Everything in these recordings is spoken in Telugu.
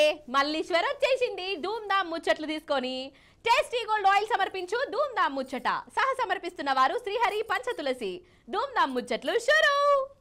మల్లీశ్వర్ వచ్చేసింది ధూమ్ ధామ్ ముచ్చట్లు తీసుకొని టేస్టీ గోల్డ్ ఆయిల్ సమర్పించు ధూమ్ ధామ్ ముచ్చట సహ సమర్పిస్తున్న వారు శ్రీహరి పంచతులసి ధూమ్ ధామ్ ముచ్చట్లు షురు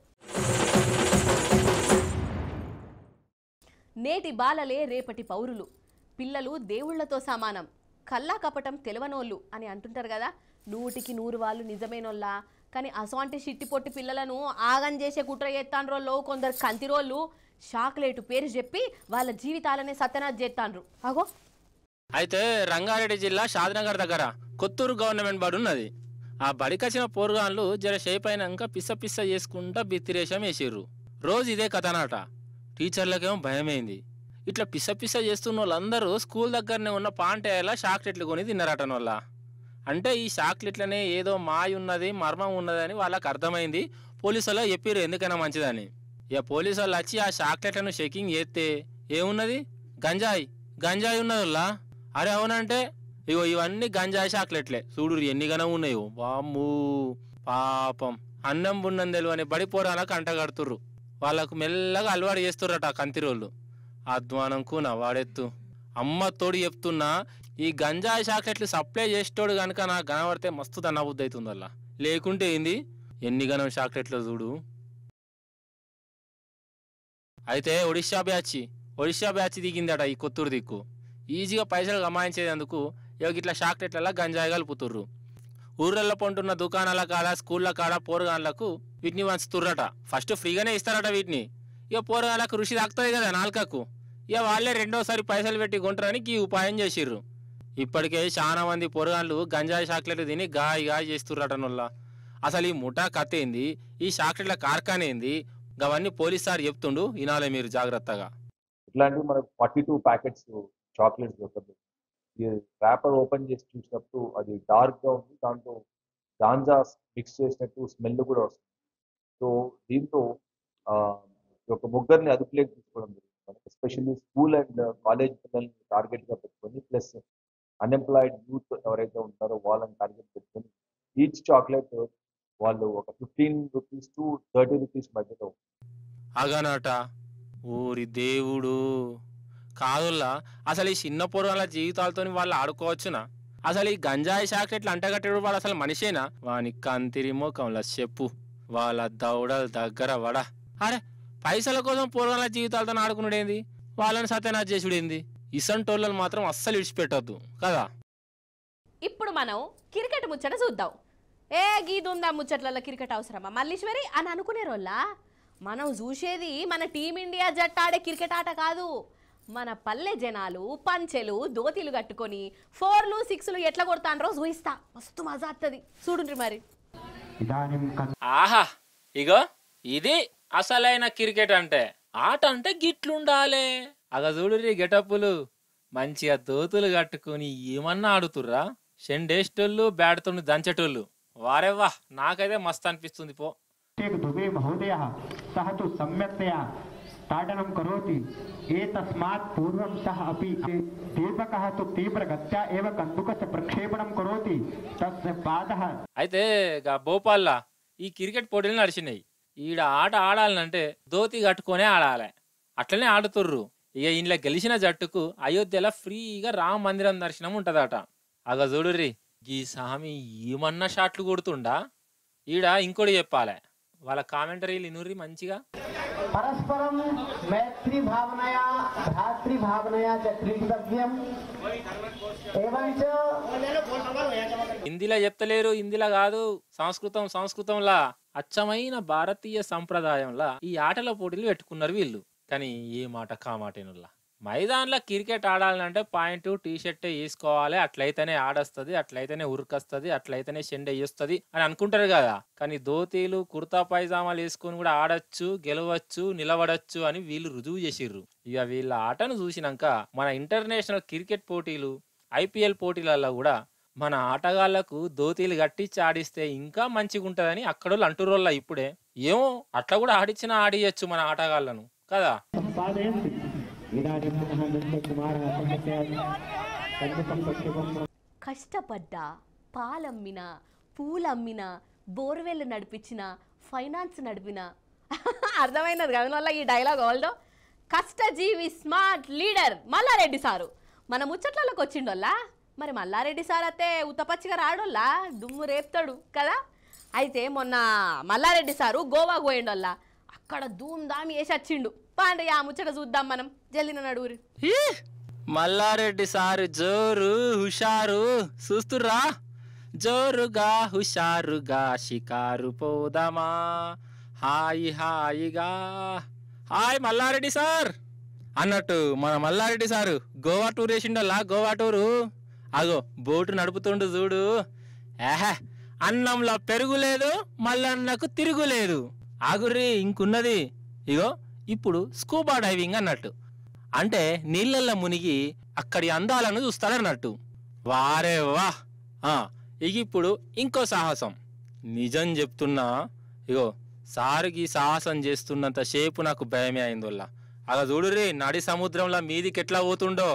నేటి బాలలే రేపటి పౌరులు పిల్లలు దేవుళ్లతో సమానం కల్లా కపటం తెలవనోళ్ళు అని అంటుంటారు కదా నూటికి నూరు వాళ్ళు నిజమేనోళ్ళా కానీ అసోంటి చిట్టి పొట్టి పిల్లలను ఆగం చేసే కుట్ర చేస్తాండ్రోళ్ళు కొందరు కంతిరోళ్ళు చాక్లెట్ పేరు చెప్పి వాళ్ళ జీవితాలనే సత్యనాథ్ చేస్తాండ్రు అగో అయితే రంగారెడ్డి జిల్లా షాద్నగర్ దగ్గర కొత్తూరు గవర్నమెంట్ బడి ఉన్నది ఆ బడికొచ్చిన పోరుగాన్లు జర షేప్ అయినాక పిస్స పిస్స చేసుకుంటా బిత్తిరేషం వేసిర్రు రోజు ఇదే కథనాట టీచర్లకేమో భయమైంది ఇట్లా పిస్స పిస్స చేస్తున్న వాళ్ళందరూ స్కూల్ దగ్గరనే ఉన్న పాంటేలా చాక్లెట్లు కొని తిన్నారటన వాళ్ళ అంటే ఈ చాక్లెట్లనే ఏదో మాయ ఉన్నది మర్మం ఉన్నదని వాళ్ళకి అర్థమైంది పోలీసు వాళ్ళు చెప్పిర్రు ఎందుకైనా మంచిదని ఇక పోలీసు వాళ్ళు వచ్చి ఆ చాక్లెట్లను చెకింగ్ చేస్తే ఏమున్నది గంజాయి గంజాయి ఉన్నదిలా అరే అవునంటే ఇగో ఇవన్నీ గంజాయి చాక్లెట్లే చూడు ఎన్ని గనం ఉన్నాయో వామ్మూ పాపం అన్నం బున్నం తెలియని బడి పోరాలకు అంటగడుతుర్రు వాళ్ళకు మెల్లగా అలవాటు చేస్తుర్రట ఆ కంతిరోళ్ళు అధ్వానం కూన వాడెత్తు అమ్మ తోడు చెప్తున్నా ఈ గంజాయి చాక్లెట్లు సప్లై చేసేటోడు కనుక నాకు కనబడితే మస్తు తన్నబుద్ధి అవుతుందల్లా లేకుంటే ఏంది ఎన్ని గనం చాక్లెట్లు చూడు అయితే ఒడిశా బ్యాచ్ ఒడిశా బ్యాచ్ దిగిందట ఈ కొత్తూరు దిక్కు ఈజీగా పైసలు కమాయించేందుకు ఇక ఇట్లా చాక్లెట్లలో గంజాయి కలుపుతుర్రు ఊర్లలో పొంటున్న దుకాణాల కాడ స్కూళ్ళ కాడ పోరగాన్లకు వీటిని వంచుతుర్రట ఫస్ట్ ఫ్రీగానే ఇస్తారట వీటిని ఇక పోరగాళ్ళకు రుచి తాకుతుంది కదా నాలుకకు ఇక వాళ్ళే రెండోసారి పైసలు పెట్టి కొంటారని ఈ ఉపాయం చేసిర్రు ఇప్పటికే చాలా మంది పొరగాళ్ళు గంజాయి చాక్లెట్లు తిని గాయ గాయ చేస్తుర్రట నొల్ల అసలు ఈ ముఠా కథ ఏంది ఈ చాక్లెట్ల కార్ఖాన ఏంది గవన్నీ పోలీస్ సార్ చెప్తుండు వినాలే మీరు జాగ్రత్తగా ఇట్లాంటివి మనకు ఫార్టీ టూ ప్యాకెట్స్ చాక్లెట్స్ దొరకదు ఈ ర్యాపర్ ఓపెన్ చేసి చూసినప్పుడు అది డార్క్ గా ఉంది దాంట్లో గాంజా మిక్స్ చేసినట్టు స్మెల్ కూడా వస్తుంది సో దీంతో ఆ, ఈ యొక్క ముగ్గురిని అదుపులోకి తీసుకోవడం జరుగుతుంది ఎస్పెషల్లీ స్కూల్ అండ్ కాలేజ్ పిల్లల్ని టార్గెట్ గా పెట్టుకొని ప్లస్ అన్ఎంప్లాయిడ్ యూత్ ఎవరైతే ఉంటారో వాళ్ళని టార్గెట్ పెట్టుకొని ఈచ్ చాక్లెట్ వాళ్ళు ఒక fifteen rupees to thirty rupees మధ్యలో అగనట ఊరి దేవుడు కాదుల్లా అసలు ఈ చిన్న పొరగాల జీవితాలతో వాళ్ళు ఆడుకోవచ్చునా అసలు ఈ గంజాయి చాక్లెట్లు అంటగట్టేడు వాడు అసలు మనిషేనా వాని కంతిరి ముఖంలో చెప్పు వాళ్ళ దౌడల దగ్గర వడ అరే పైసల కోసం పొరగాల జీవితాలతో ఆడుకున్నాడేంది వాళ్ళని సత్యనాథ్ చేసుడేంది ఇసంటోళ్ళని మాత్రం అస్సలు విడిచిపెట్టొద్దు కదా ఇప్పుడు మనం క్రికెట్ ముచ్చట చూద్దాం ఏ గీదుందా ముచ్చట్లలో క్రికెట్ అవసరమా మల్లీశ్వరి అని అనుకునే రోల్లా మనం చూసేది మన టీమిండియా జట్టు ఆడే క్రికెట్ ఆట కాదు మన పల్లె జనాలు పంచెలు దోతీలు కట్టుకొని ఫోర్లు సిక్స్లు ఎట్లా కొడతానరో చూయిస్తా మస్తు మజా వస్తుంది చూడుండ్రి మరి इदानीं कन् ఆహా ఇగో ఇది అసలైన క్రికెట్ అంటే ఆట అంటే గిట్లుండాలే అగ చూడురి గెటప్పులు మంచిగా దోతులు కట్టుకుని ఏమన్నా ఆడుతుర్రా షెండేస్టోళ్ళు బ్యాట్తో దంచేటోళ్ళు వారెవ్వా నాకైతే మస్తు అనిపిస్తుంది పో एक दुबे महोदयः सः तु सम्यक्तया ताडनं करोति एतस्मात् पूर्वं सः अपि दीपकः तु तीव्रगत्या एव कन्दुकस्य प्रक्षेपणं करोति तस्य पादः అయితే గా భోపాల్లా ఈ క్రికెట్ పోటీలు నడిచినాయి ఈడ ఆట ఆడాలంటే ధోతి కట్టుకొనే ఆడాలి అట్లనే ఆడుతుర్రు ఇక ఇంట్లో గెలిచిన జట్టుకు అయోధ్యలో ఫ్రీగా రామ మందిరం దర్శనం ఉంటదట అగ చూడుర్రి ఈ స్వామి ఏమన్నా షాట్లు కొడుతుండా ఈడ ఇంకోటి చెప్పాలి వాళ్ళ కామెంటరీలు ఇనుర్రి మంచిగా परस्परं मैत्रीभावनया भ्रातृभावनया च क्रीडितव्यम् एवञ्च హిందీలో చెప్తలేరు హిందీలో కాదు సంస్కృతం సంస్కృతంలా అచ్చమైన భారతీయ సంప్రదాయంలా ఈ ఆటల పోటీలు పెట్టుకున్నారు వీళ్ళు కానీ ఏ మాట కామాటేనుల్లా మైదాన్లో క్రికెట్ ఆడాలంటే పాయింట్ టీ షర్ట్ వేసుకోవాలి అట్లయితేనే ఆడొస్తుంది అట్లయితేనే ఉరికొస్తుంది అట్లయితేనే షెండ్ వేయొస్తుంది అని అనుకుంటారు కదా కానీ ధోతీలు కుర్తా పైజామాలు వేసుకొని కూడా ఆడొచ్చు గెలవచ్చు నిలబడచ్చు అని వీళ్ళు రుజువు చేసిర్రు ఇక వీళ్ళ ఆటను చూసినాక మన ఇంటర్నేషనల్ క్రికెట్ పోటీలు ఐపీఎల్ పోటీలలో కూడా మన ఆటగాళ్లకు దోతీలు కట్టించి ఆడిస్తే ఇంకా మంచిగా ఉంటుందని అక్కడోళ్ళు అంటురోళ్ళ ఇప్పుడే ఏమో అట్లా కూడా ఆడిచ్చినా ఆడియచ్చు మన ఆటగాళ్లను కదా सम्पादयन्ति इदानीं पुनः नन्दकुमारः सम्यक्तया कन्दुकं प्रक्षेपं కష్టపడ్డా పాలమ్మిన పూలమ్మిన బోర్వెల్ నడిపించిన ఫైనాన్స్ నడిపిన అర్థమైనది కదా వల్ల ఈ డైలాగ్ ఆల్డో కష్టజీవి స్మార్ట్ లీడర్ మల్లారెడ్డి సారు మన ముచ్చట్లలోకి వచ్చిండోల్లా మరి మల్లారెడ్డి సార్ అయితే ఉతపచ్చిగా రాడోల్లా దుమ్ము రేపుతాడు కదా అయితే మొన్న మల్లారెడ్డి సారు గోవా పోయిండోల్లా అక్కడ ధూమ్ ధామ్ వేసి వచ్చిండు పాండి ఆ ముచ్చట చూద్దాం మనం జల్దిన నడుగురి ఈ! మల్లారెడ్డి సారు జోరు హుషారు చూస్తుర్రా జోరుగా హుషారుగా షికారు పోదామా హాయి హాయిగా హాయ్ మల్లారెడ్డి సార్ అన్నట్టు మన మల్లారెడ్డి సారు గోవా టూర్ వేసిండల్లా గోవా టూరు అగో బోటు నడుపుతుండు చూడు ఏహే అన్నంలో పెరుగు లేదు మల్లన్నకు తిరుగులేదు ఆగుర్రి ఇంకున్నది ఇగో ఇప్పుడు స్కూబా డైవింగ్ అన్నట్టు అంటే నీళ్ళల్లో మునిగి అక్కడి అందాలను చూస్తాడన్నట్టు వారే వా ఆ, ఇక ఇప్పుడు ఇంకో సాహసం నిజం చెప్తున్నా ఇగో సారుకి సాహసం చేస్తున్నంత సేపు నాకు భయమే అయిందోళ్ళ అలా చూడురి నడి సముద్రంలో మీదికి ఎట్లా పోతుండో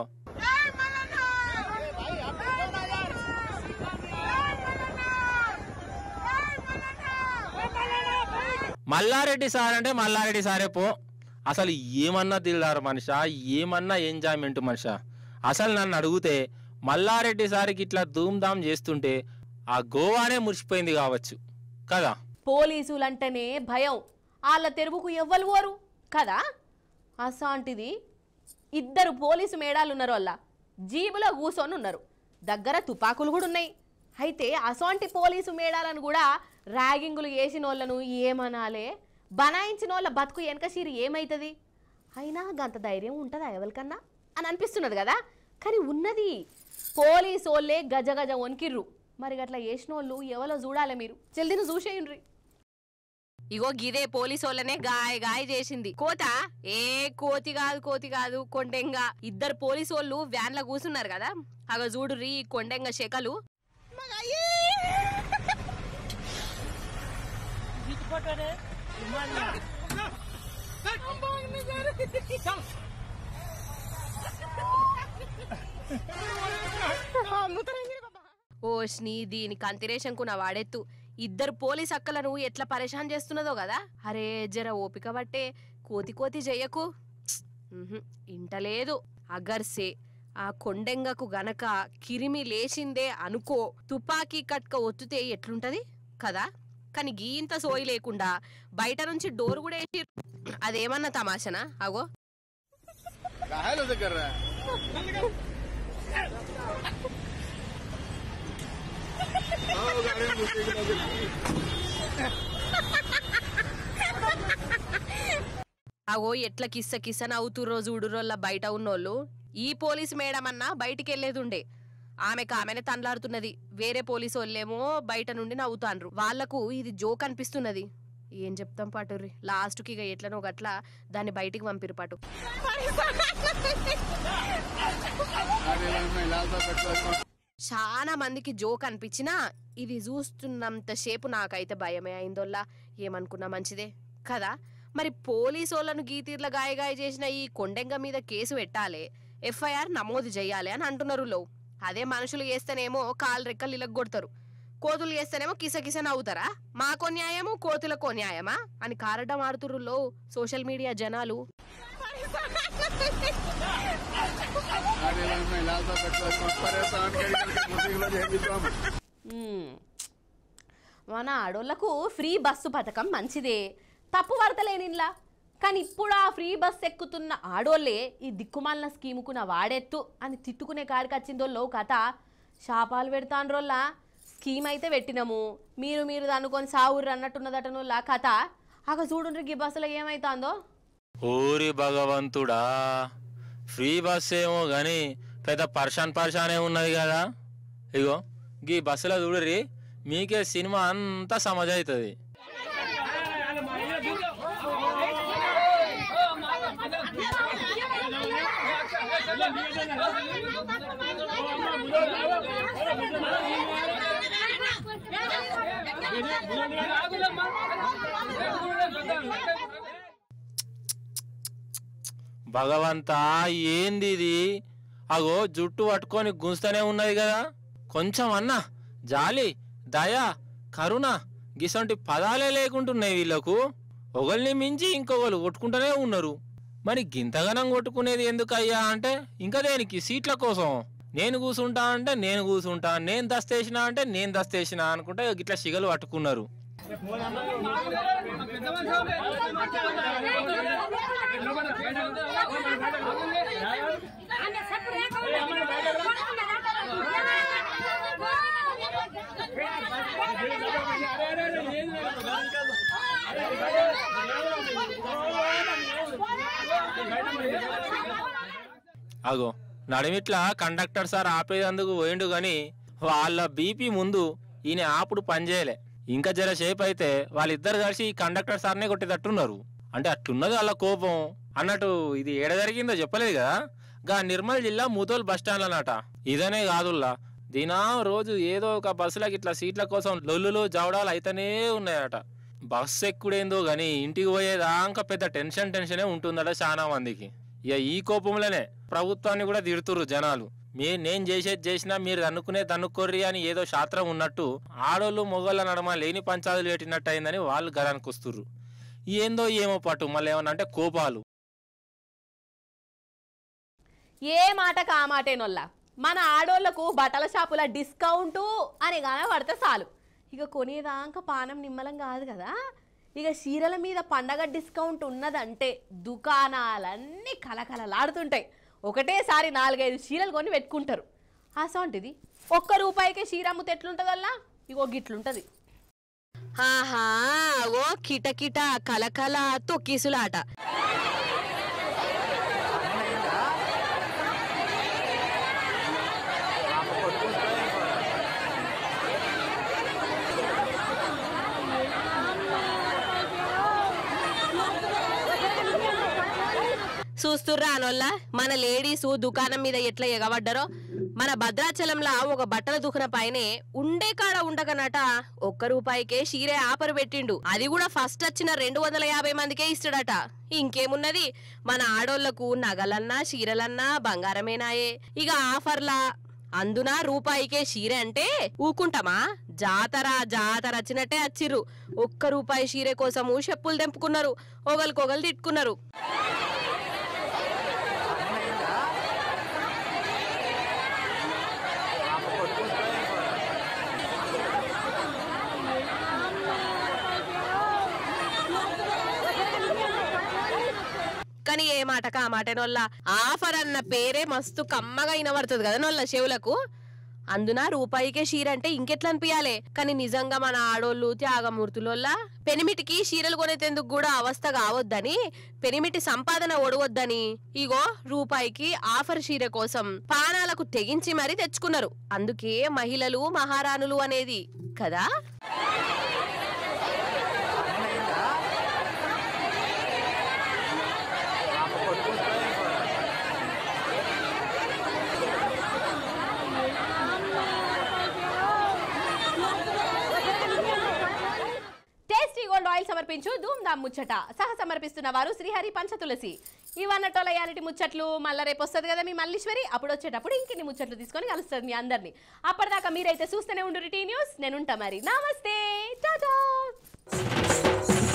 మల్లారెడ్డి సార్ అంటే మల్లారెడ్డి సారే పో అసలు ఏమన్నా దిల్దారు మనిషా ఏమన్నా ఎంజాయ్మెంట్ మనిషా అసలు నన్ను అడిగితే మల్లారెడ్డి సార్కి ఇట్లా ధూమ్ధామ్ చేస్తుంటే ఆ గోవానే మురిసిపోయింది కావచ్చు కదా పోలీసులంటేనే భయం వాళ్ళ తెరువుకు ఎవ్వరు పోరు కదా అసాంటిది ఇద్దరు పోలీసు మేడాలు ఉన్నారు వాళ్ళ జీబులో కూర్చొని ఉన్నారు దగ్గర తుపాకులు కూడా ఉన్నాయి అయితే అసోంటి పోలీసు మేడాలను కూడా ర్యాగింగులు వేసిన వాళ్ళను ఏమనాలే బనాయించిన వాళ్ళ బతుకు వెనక సీరి ఏమవుతుంది అయినా గంత ధైర్యం ఉంటుందా ఎవరికన్నా అని అనిపిస్తున్నది కదా కానీ ఉన్నది పోలీసు వాళ్ళే గజ గజ వణికిర్రు మరి గట్లా చేసిన వాళ్ళు ఎవరో చూడాలి మీరు జల్దిని చూసేయండ్రి ఇగో గిదే పోలీసు వాళ్ళనే గాయ గాయ చేసింది కోత ఏ కోతి కాదు కోతి కాదు కొండెంగ ఇద్దరు పోలీసు వాళ్ళు వ్యాన్ లో కూర్చున్నారు కదా అగ చూడుర్రి ఈ కొండెంగ శకలు ఓష్ని దీని కంతిరేషంకు నా వాడెత్తు ఇద్దరు పోలీస్ అక్కలను ఎట్లా పరేషాన్ చేస్తున్నదో కదా అరే జర ఓపిక పట్టే కోతి కోతి చెయ్యకు ఉహుం, ఇంటలేదు అగర్సే ఆ కొండెంగకు గనక కిరిమి లేచిందే అనుకో తుపాకీ కట్క ఒత్తుతే ఎట్లుంటది కదా కానీ గీంత సోయి లేకుండా బయట నుంచి డోర్ కూడా వేసి అదేమన్నా తమాషనా అగో అగో ఎట్లా కిస్స కిస్స నవ్వుతుర్రో చూడురోళ్ళ బయట ఉన్నోళ్ళు ఈ పోలీస్ మేడం అన్నా బయటికి వెళ్ళేది ఉండే ఆమెకు ఆమెనే తన్లాడుతున్నది వేరే పోలీసు వాళ్ళేమో బయట నుండి నవ్వుతాండ్రు వాళ్లకు ఇది జోక్ అనిపిస్తున్నది ఏం చెప్తాం పాటుర్రి లాస్ట్కి ఇక ఎట్లనో గట్లా దాన్ని బయటికి పంపిరు పాటు చాలా మందికి జోక్ అనిపించినా ఇది చూస్తున్నంత సేపు నాకైతే భయమే అయిందోల్లా ఏమనుకున్నా మంచిదే కదా మరి పోలీసు వాళ్ళను గీతీర్ల గాయగాయ చేసిన ఈ కొండెంగ మీద కేసు పెట్టాలి ఎఫ్ఐఆర్ నమోదు చేయాలి అని అంటున్నారు లో అదే మనుషులు చేస్తేనేమో కాలు రెక్కలు ఇలగొడతారు కోతులు చేస్తేనేమో కిసకిస నవ్వుతారా మాకో న్యాయము కోతులకో న్యాయమా అని కారడం ఆడుతుర్రులో సోషల్ మీడియా జనాలు మ్మ్. మన ఆడోళ్లకు ఫ్రీ బస్సు పథకం మంచిదే తప్పు పడతలేనిలా కానీ ఇప్పుడు ఆ ఫ్రీ బస్ ఎక్కుతున్న ఆడోళ్ళే ఈ దిక్కుమాలిన స్కీముకున్న వాడెత్తు అని తిట్టుకునే కాడికి వచ్చిందోళ్ళు కథ శాపాలు పెడతాండ్రోళ్ళ స్కీమ్ అయితే పెట్టినాము మీరు మీరు అనుకొని సావుర్రు అన్నట్టున్నదటనోళ్ళ కథ అక చూడుండ్రి ఈ బస్సులో ఏమైతుందో ఓరి భగవంతుడా ఫ్రీ బస్ ఏమో గాని పెద్ద పర్షాన్ పర్షానే ఉన్నది కదా ఇగో గీ బస్సులో చూడరి మీకే సినిమా అంతా సమజ్ అవుతుంది భగవంతా ఏంది ఇది అగో జుట్టు పట్టుకొని గుంజుతూనే ఉన్నది కదా కొంచెం అన్నా జాలి దయ కరుణ గిసంటి పదాలే లేకుంటున్నాయి వీళ్ళకు ఒకరిని మించి ఇంకొకరు కొట్టుకుంటూనే ఉన్నారు మరి గింతగనం కొట్టుకునేది ఎందుకయ్యా అంటే ఇంకా దేనికి సీట్ల కోసం నేను కూసుంటా అంటే నేను కూసుంటా నేను దస్తేసిన అంటే నేను దస్తేసిన అనుకుంటే గిట్లా సిగలు పట్టుకున్నారు అగో నడిమిట్లా కండక్టర్ సార్ ఆపేదందుకు పోయిండు గాని వాళ్ళ బీపీ ముందు ఈయన ఆపుడు పనిచేయలే ఇంకా జర సేపు అయితే వాళ్ళిద్దరు కలిసి ఈ కండక్టర్ సార్నే కొట్టేటట్టున్నారు అంటే అట్లున్నది వాళ్ళ కోపం అన్నట్టు ఇది ఏడ జరిగిందో చెప్పలేదు కదా గా నిర్మల్ జిల్లా ముతోల్ బస్ స్టాండ్ అన్నట ఇదనే కాదుల్లా దినా రోజు ఏదో ఒక బస్సులకి ఇట్లా సీట్ల కోసం లొల్లులు జవడాలు అయితేనే ఉన్నాయట బస్సు ఎక్కుడేందో గాని ఇంటికి పోయేదాకా పెద్ద టెన్షన్ టెన్షనే ఉంటుందట చాలా మందికి ఇక ఈ కోపంలోనే ప్రభుత్వాన్ని కూడా తిడుతురు జనాలు మీ నేను చేసేది చేసినా మీరు అనుకునే తన్నుకోర్రి అని ఏదో శాస్త్రం ఉన్నట్టు ఆడోళ్ళు మొగోళ్ళ నడమ లేని పంచాదులు పెట్టినట్టు అయిందని వాళ్ళు గరానికి వస్తుర్రు ఏందో ఏమో పట్టు మళ్ళీ ఏమన్నా అంటే కోపాలు ఏ మాటకు ఆ మాటేనొల్లా మన ఆడోళ్లకు బట్టల షాపుల డిస్కౌంటు అని గానే పడితే చాలు ఇక కొనేదాకా పానం నిమ్మలం కాదు కదా ఇక చీరల మీద పండగ డిస్కౌంట్ ఉన్నదంటే దుకాణాలన్నీ కలకలలాడుతుంటాయి ఒకటేసారి నాలుగైదు చీరలు కొని పెట్టుకుంటారు అసోంటిది ఒక్క రూపాయికే చీర అమ్ముతే ఎట్లుంటుందల్లా ఇగో గిట్లుంటది ఆహా ఓ కిటకిట కలకల తొక్కిసులాట చూస్తుర్రా అనోళ్ళ మన లేడీసు దుకాణం మీద ఎట్లా ఎగబడ్డారో మన భద్రాచలంలో ఒక బట్టల దుకాణ పైనే ఉండే కాడ ఉండకనట ఒక్క రూపాయికే షీరే ఆఫర్ పెట్టిండు అది కూడా ఫస్ట్ వచ్చిన రెండు వందల యాభై మందికే ఇస్తాడట ఇంకేమున్నది మన ఆడోళ్లకు నగలన్నా చీరలన్నా బంగారమేనాయే ఇక ఆఫర్లా అందున రూపాయికే చీర అంటే ఊకుంటామా జాతర జాతర వచ్చినట్టే వచ్చిర్రు ఒక్క రూపాయి చీర కోసము చెప్పులు తెంపుకున్నారు ఒకరికొకరు తిట్టుకున్నారు కానీ ఏ మాటక ఆ మాట నొల్ల ఆఫర్ అన్న పేరే మస్తు కమ్మగా వినబడుతుంది కదా నొల్ల చెవులకు అందున రూపాయికే చీర అంటే ఇంకెట్లా అనిపించాలి కానీ నిజంగా మన ఆడోళ్ళు త్యాగమూర్తులోల్లా పెనిమిటికి చీరలు కొనేందుకు కూడా అవస్థ కావద్దని పెనిమిటి సంపాదన ఒడవద్దని ఇగో రూపాయికి ఆఫర్ చీర కోసం పానాలకు తెగించి మరీ తెచ్చుకున్నారు అందుకే మహిళలు మహారాణులు అనేది కదా టేస్టీ గోల్డ్ ఆయిల్ సమర్పించు ధూమ్ ధామ్ ముచ్చట సహ సమర్పిస్తున్న వారు శ్రీహరి పంచతులసి ఇవన్నటోల యాలిటీ ముచ్చట్లు మళ్ళీ రేపు వస్తుంది కదా మీ మల్లీశ్వరి అప్పుడు వచ్చేటప్పుడు ఇంకిన్ని ముచ్చట్లు తీసుకొని కలుస్తుంది మీ అందరినీ అప్పటిదాకా మీరైతే చూస్తూనే ఉండు టీ న్యూస్ నేను ఉంటా మరి నమస్తే టాటా